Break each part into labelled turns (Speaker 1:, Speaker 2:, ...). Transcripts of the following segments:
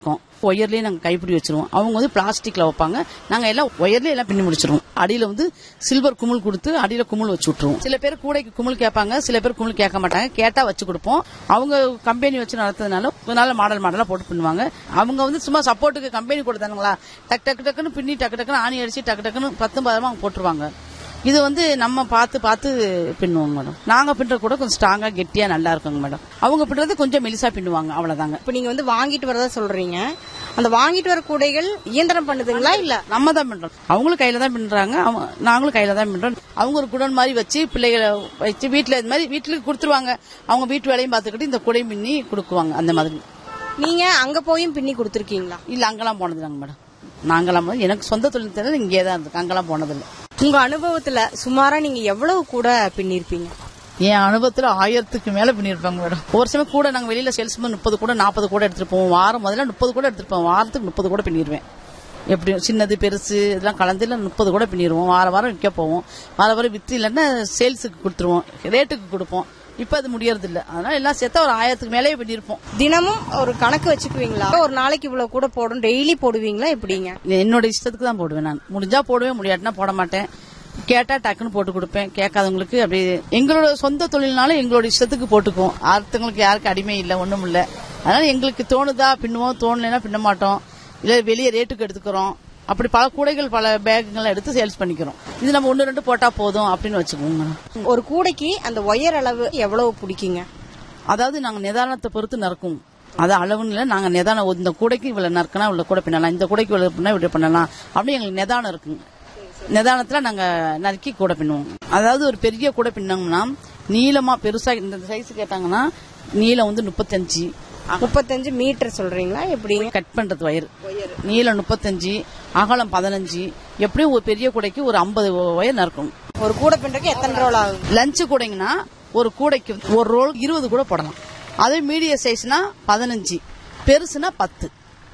Speaker 1: இருக்கும் ஒயர்லயே நாங்க கைப்பிடி வச்சிருவோம் அவங்க வந்து பிளாஸ்டிக்ல வைப்பாங்க நாங்க எல்லாம் ஒயர்லயே எல்லாம் பின்னி முடிச்சிருவோம் அடியில வந்து சில்வர் குமிழ் கொடுத்து அடியில குமிழ் வச்சு விட்டுருவோம் சில பேர் கூடைக்கு குமிழ் கேட்பாங்க சில பேர் குமிழ் கேட்க மாட்டாங்க கேட்டா வச்சு கொடுப்போம் அவங்க கம்பெனி வச்சு நடத்துறதுனால நல்ல மாடல் மாடலா போட்டு பின்னுவாங்க அவங்க வந்து சும்மா சப்போர்ட்டுக்கு கம்பெனி கொடுத்தானுங்களா டக் டக்கு டக்குன்னு பின்னி டக்கு டக்குன்னு ஆணி அடிச்சு டக்கு டக்குன்னு பத்து பதமா அவங்க போட்டுருவாங்க இது வந்து நம்ம பார்த்து பார்த்து பின்னுவோங்க மேடம் நாங்க பின்றது கூட கொஞ்சம் ஸ்ட்ராங்கா கெட்டியா நல்லா இருக்குங்க மேடம் அவங்க பின்றது கொஞ்சம் மெலிசா பின்னுவாங்க அவ்வளவுதாங்க
Speaker 2: இப்ப நீங்க வந்து வாங்கிட்டு வரதா சொல்றீங்க அந்த வாங்கிட்டு வர கூடைகள் இயந்திரம் பண்ணுதுங்களா இல்ல
Speaker 1: நம்ம தான் பண்றோம் அவங்களும் கையில தான் பின்னுறாங்க அவங்க- நாங்களும் கையில தான் பின்றோம் அவங்க ஒரு குடோன் மாதிரி வச்சு பிள்ளைகளை வச்சு வீட்டுல இந்த மாதிரி வீட்டுக்கு கொடுத்துருவாங்க அவங்க வீட்டு வேலையும் பார்த்துக்கிட்டு இந்த குடை பின்னி கொடுக்குவாங்க அந்த மாதிரி
Speaker 2: நீங்க அங்க போயும் பின்னி கொடுத்துருக்கீங்களா
Speaker 1: இல்ல அங்கெல்லாம் போனது இல்லைங்க மேடம் நாங்கெல்லாம் போனது- எனக்கு சொந்த தொழில் தெரியாது இங்கே தான் இருக்கு அங்கெல்லாம் போனதில்லை
Speaker 2: உங்க அனுபவத்துல சுமாரா நீங்க எவ்வளவு கூட பின்னிருப்பீங்க
Speaker 1: என் அனுபவத்துல ஆயிரத்துக்கு மேல பண்ணிருப்பாங்க மேடம் ஒரு சமயம் கூட நாங்க வெளியில சேல்ஸ்மேன் முப்பது கூட நாற்பது கூட எடுத்துட்டு போவோம் வாரம் முதல்ல முப்பது கூட எடுத்துட்டு போவோம் வாரத்துக்கு முப்பது கூட பின்னிடுவேன் எப்படி சின்னது பெருசு இதெல்லாம் கலந்து இல்ல முப்பது கூட பின்னிடுவோம் வார வாரம் விற்க போவோம் வார வாரம் வித்து இல்லைன்னா சேல்ஸுக்கு கொடுத்துருவோம் ரேட்டுக்கு கொடுப்போம் இப்ப அது முடியறது இல்ல அதனால எல்லாம் சேர்த்தா ஒரு ஆயிரத்துக்கு மேலேயே பண்ணிருப்போம்
Speaker 2: தினமும் ஒரு கணக்கு வச்சுக்குவீங்களா ஒரு நாளைக்கு இவ்வளவு கூட போடும் டெய்லி போடுவீங்களா எப்படிங்க
Speaker 1: என்னோட இஷ்டத்துக்கு தான் போடுவேன் நான் முடிஞ்சா போடுவேன் முடியாட்டினா போட மாட்டேன் கேட்டா டக்குன்னு போட்டு கொடுப்பேன் கேட்காதவங்களுக்கு அப்படியே எங்களோட சொந்த தொழில்னால எங்களோட இஷ்டத்துக்கு போட்டுக்குவோம் அடுத்தவங்களுக்கு யாருக்கு அடிமை இல்லை ஒண்ணும் இல்ல அதனால எங்களுக்கு தோணுதா பின்னுவோம் தோணலைன்னா பின்ன மாட்டோம் இல்ல வெளியே ரேட்டுக்கு எடுத்துக்கிறோம் அப்படி பல கூடைகள் பல பேக்குகள் எடுத்து சேல்ஸ் பண்ணிக்கிறோம் இது நம்ம ஒன்னு ரெண்டு போட்டா போதும் அப்படின்னு வச்சுக்கோங்க மேடம்
Speaker 2: ஒரு கூடைக்கு அந்த ஒயர் அளவு எவ்வளவு பிடிக்குங்க
Speaker 1: அதாவது நாங்க நிதானத்தை பொறுத்து நறுக்குவோம் அது அளவுன்னு இல்ல நாங்க நிதானம் இந்த கூடைக்கு இவ்வளவு நறுக்கனா இவ்வளவு கூட பின்னலாம் இந்த கூடைக்கு இவ்வளவு பின்னா இப்படி பண்ணலாம் அப்படி எங்களுக்கு நிதானம் இருக்குங்க நிதானத்துல நாங்க நறுக்கி கூட பின்னுவோம் அதாவது ஒரு பெரிய கூட பின்னோம்னா நீளமா பெருசா இந்த சைஸ் கேட்டாங்கன்னா நீளம் வந்து முப்பத்தஞ்சு
Speaker 2: முப்பத்தஞ்சு மீட்டர் சொல்றீங்களா எப்படிங்க
Speaker 1: கட் பண்றது வயர் நீளம் முப்பத்தஞ்சு அகலம் பதினஞ்சு எப்படியும் ஒரு பெரிய கூடைக்கு ஒரு ஐம்பது ஒயர் நறுக்கணும்
Speaker 2: ஒரு கூடை பின்றக்கு எத்தனை ரோல் ஆகும்
Speaker 1: லஞ்சு கூடைங்கன்னா ஒரு கூடைக்கு ஒரு ரோல் இருபது கூட போடலாம் அதே மீடியம் சைஸ்னா பதினஞ்சு பெருசுனா பத்து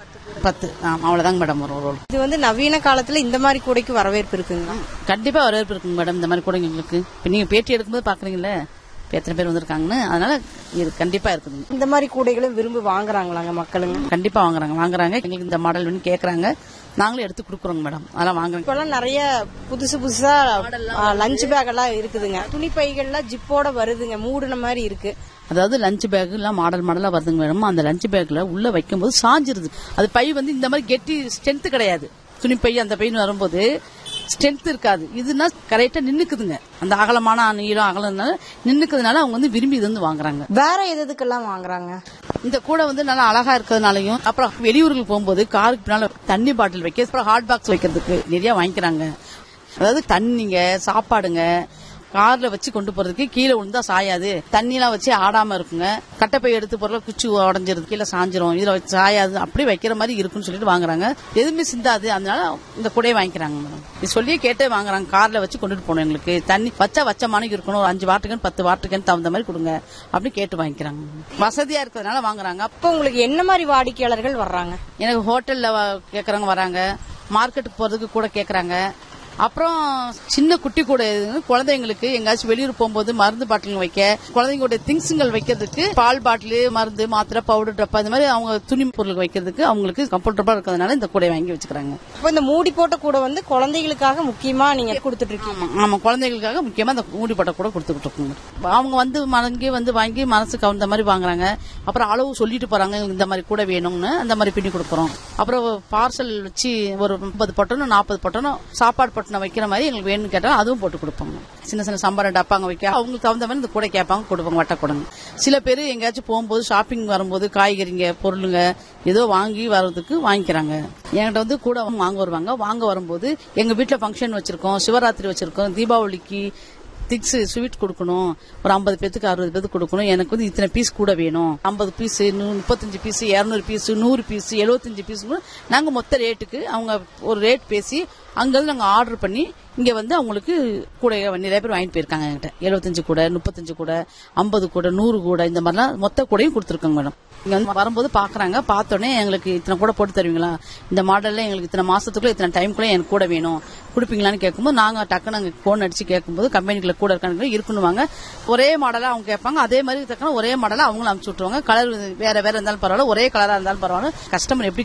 Speaker 1: பத்து ஆமா அவ்வளவுதாங்க மேடம் ஒரு ரோல்
Speaker 2: இது வந்து நவீன காலத்துல இந்த மாதிரி கூடைக்கு வரவேற்பு இருக்குங்களா
Speaker 1: கண்டிப்பா வரவேற்பு இருக்குங்க மேடம் இந்த மாதிரி கூடைங்க எங்களுக்கு இப்ப நீங்க பேட்டி எடுக்கும்போது பாக்குறீங்கல்ல இப்ப எத்தனை பேர் வந்திருக்காங்கன்னு அதனால இது கண்டிப்பா இருக்குதுங்க
Speaker 2: இந்த மாதிரி கூடைகளும் விரும்பி வாங்குறாங்களாங்க மக்களுங்க
Speaker 1: கண்டிப்பா வாங்குறாங்க வாங்குறாங்க எங்களுக்கு இந்த மாடல் வேணும் கேக்குறாங்க நாங்களும் எடுத்து கொடுக்குறோங்க மேடம் அதெல்லாம் வாங்குறாங்க
Speaker 2: இப்பெல்லாம் நிறைய புதுசு புதுசா லஞ்ச் பேக் எல்லாம் இருக்குதுங்க துணி பைகள்லாம் ஜிப்போட வருதுங்க மூடுன மாதிரி இருக்கு
Speaker 1: அதாவது லஞ்ச் பேக் எல்லாம் மாடல் மாடலா வருதுங்க மேடம் அந்த லஞ்ச் பேக்ல உள்ள வைக்கும்போது சாஞ்சிருது அது பை வந்து இந்த மாதிரி கெட்டி ஸ்ட்ரென்த் கிடையாது துணி பை அந்த பைன்னு வரும்போது ஸ்ட்ரென்த் இருக்காது இதுனா கரெக்டா நின்னுக்குதுங்க அந்த அகலமான நீளம் அகலம்னால நின்னுக்குதுனால அவங்க வந்து விரும்பி இது வந்து வாங்குறாங்க
Speaker 2: வேற எது எதுக்கெல்லாம் வாங்குறாங்க
Speaker 1: இந்த கூடை வந்து நல்லா அழகா இருக்கிறதுனாலயும் அப்புறம் வெளியூர்களுக்கு போகும்போது காருக்கு பின்னால தண்ணி பாட்டில் வைக்க அப்புறம் ஹாட் பாக்ஸ் வைக்கிறதுக்கு நிறைய வாங்கிக்கிறாங்க அதாவது தண்ணிங்க சாப்பாடுங்க கார்ல வச்சு கொண்டு போறதுக்கு கீழே விழுந்தா சாயாது தண்ணிலாம் வச்சு ஆடாம இருக்குங்க கட்டப்பை எடுத்து போறல குச்சி உடஞ்சிருது கீழே சாஞ்சிரும் இதுல வச்சு சாயாது அப்படி வைக்கிற மாதிரி இருக்குன்னு சொல்லிட்டு வாங்குறாங்க எதுவுமே சிந்தாது அதனால இந்த கூடையை வாங்கிக்கிறாங்க மேடம் இது சொல்லியே கேட்டே வாங்குறாங்க கார்ல வச்சு கொண்டுட்டு போகணும் எங்களுக்கு தண்ணி வச்சா வச்ச மாணிக்கு இருக்கணும் ஒரு அஞ்சு வாட்டுக்கு பத்து வாட்டுக்கு தகுந்த மாதிரி கொடுங்க அப்படின்னு கேட்டு வாங்கிக்கிறாங்க வசதியா இருக்கிறதுனால வாங்குறாங்க
Speaker 2: இப்போ உங்களுக்கு என்ன மாதிரி வாடிக்கையாளர்கள் வர்றாங்க
Speaker 1: எனக்கு ஹோட்டல்ல வ- கேக்குறவங்க வராங்க மார்க்கெட்டுக்கு போறதுக்கு கூட கேக்குறாங்க அப்புறம் சின்ன குட்டி கூட இது, குழந்தைங்களுக்கு எங்காச்சும் வெளியூர் போகும்போது மருந்து பாட்டில் வைக்க குழந்தைங்களுடைய திங்ஸுங்கள் வைக்கிறதுக்கு பால் பாட்டில் மருந்து மாத்திரை பவுடர் டப்பா இந்த மாதிரி அவங்க துணி பொருள் வைக்கிறதுக்கு அவங்களுக்கு கம்ஃபர்டபுளா இருக்கிறதுனால இந்த கூடை வாங்கி வச்சுக்கிறாங்க
Speaker 2: இப்போ இந்த மூடி போட்ட கூட வந்து குழந்தைகளுக்காக முக்கியமா நீங்க கொடுத்துட்டு இருக்கீங்க
Speaker 1: ஆமா, ஆமா குழந்தைகளுக்காக முக்கியமா இந்த மூடிப்பட்ட கூட கொடுத்துக்கிட்டு இருக்கோங்க அவங்க வந்து மனங்கி வந்து வாங்கி மனசுக்கு கவுந்த மாதிரி வாங்குறாங்க அப்புறம் அளவு சொல்லிட்டு போறாங்க எங்களுக்கு இந்த மாதிரி கூட வேணும்னு அந்த மாதிரி பின்னி கொடுக்குறோம் அப்புறம் பார்சல் வச்சு ஒரு முப்பது பொட்டனும் நாற்பது பொட்டனும் சாப்பாடு பொட்டனை வைக்கிற மாதிரி எங்களுக்கு வேணும்னு கேட்டாலும் அதுவும் போட்டு கொடுப்போங்க சின்ன சின்ன சம்பரம் டப்பாங்க வைக்க அவங்களுக்கு தகுந்த மாதிரி இந்த கூட கேட்பாங்க கொடுப்பாங்க வட்ட கொடுங்க சில பேர் எங்கேயாச்சும் போகும்போது ஷாப்பிங் வரும்போது காய்கறிங்க பொருளுங்க ஏதோ வாங்கி வர்றதுக்கு வாங்கிக்கிறாங்க என்கிட்ட வந்து கூட வாங்க வருவாங்க வாங்க வரும்போது எங்க வீட்டுல ஃபங்க்ஷன் வச்சிருக்கோம் சிவராத்திரி வச்சிருக்கோம் தீபாவளிக்கு திக்ஸ் ஸ்வீட் கொடுக்கணும் ஒரு ஐம்பது பேத்துக்கு அறுபது பேத்துக்கு கொடுக்கணும் எனக்கு வந்து இத்தனை பீஸ் கூட வேணும் ஐம்பது பீஸ் முப்பத்தஞ்சு பீஸ் இரநூறு பீஸ் நூறு பீஸ் எழுபத்தஞ்சு பீஸ் நாங்க மொத்த ரேட்டுக்கு அவங்க ஒரு ரேட் பேசி அங்கிருந்து நாங்க ஆர்டர் பண்ணி இங்க வந்து அவங்களுக்கு கூடை நிறைய பேர் வாங்கிட்டு போயிருக்காங்க என்கிட்ட எழுபத்தஞ்சு கூட முப்பத்தஞ்சு கூட ஐம்பது கூட நூறு கூட இந்த மாதிரிலாம் மொத்த கூடையும் கொடுத்துருக்காங்க மேடம் இங்க வந்து வரும்போது பாக்குறாங்க பார்த்தோன்னே எங்களுக்கு இத்தனை கூட போட்டு தருவீங்களா இந்த மாடல்ல எங்களுக்கு இத்தனை மாசத்துக்குள்ள இத்தனை டைம்குள்ள எனக்கு கூட வேணும் கொடுப்பீங்களான்னு கேட்கும்போது நாங்க டக்குனு அங்க போன் அடிச்சு கேட்கும்போது கம்பெனிக்குள்ள கூட இருக்காங்க இருக்கணுவாங்க ஒரே மாடலா அவங்க கேட்பாங்க அதே மாதிரி தக்கன ஒரே மாடலா அவங்களும் அனுப்பிச்சு விட்டுருவாங்க கலர் வேற வேற இருந்தாலும் பரவாயில்ல ஒரே கலரா இருந்தாலும் பரவாயில்ல கஸ்டமர் எப்படி